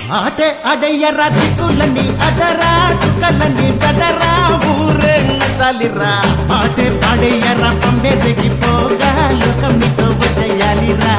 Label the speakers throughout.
Speaker 1: ఆటే అడయ్యరా దిక్కులని అదరా చుక్కలని బెదరా ఊరే నచ్చాలిరా ఆటే పాడేయరా పంబే పోగా లోకం నీతో వచ్చేయాలిరా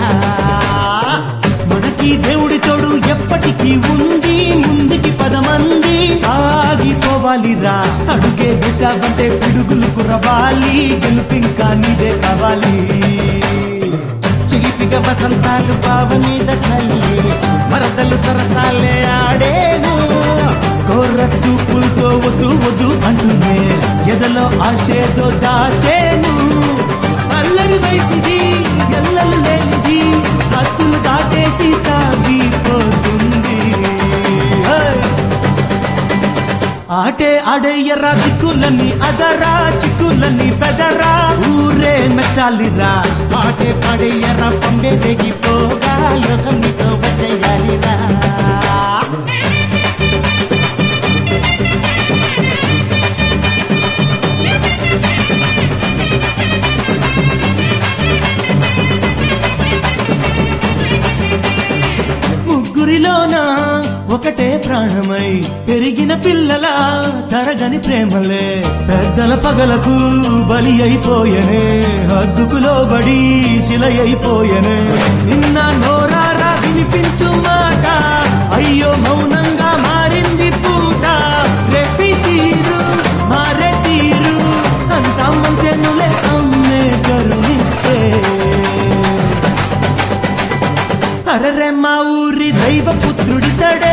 Speaker 1: మనకి దేవుడి తోడు ఎప్పటికీ ఉంది ముందుకి పదమంది సాగిపోవాలిరా అడుగే వేసావంటే పిడుగులు కురవాలి గెలుపింకా నీదే కావాలి చిలిపిగ వసంతాలు బావ మీద చల్లి మరదలు సరసాలే ఆడేను కోర్ర చూపులతో వద్దు వద్దు అంటూనే ఎదలో ఆశేదో దాచేను అల్లరి వయసిది ఎల్లలు లేనిది హద్దులు దాటేసి సాగిపోతుంది హే! ఆటే ఆడేయరా దిక్కులని అదరా చిక్కులని పెదరా ఊరే మెచ్చాలిరా ఆటే పాడేయరా పంబే రేగిపోగా లోకం నీతో వచ్చేయాలిరా ముగ్గురిలోన ఒకటే ప్రాణమై పెరిగిన పిల్లల తరగని ప్రేమలే పెద్దల పగలకు బలి అయిపోయనే హద్దుకు లోబడి శిలయైపోయనే నిన్న నోరారా వినిపించు మాట అయ్యో మౌనంగా మారింది పూట రెట్టి తీరు మారే తీరు అంతా మంచెనులే అమ్మే కరుణిస్తే అరరే మా ఊరి దైవ పుత్రుడితడే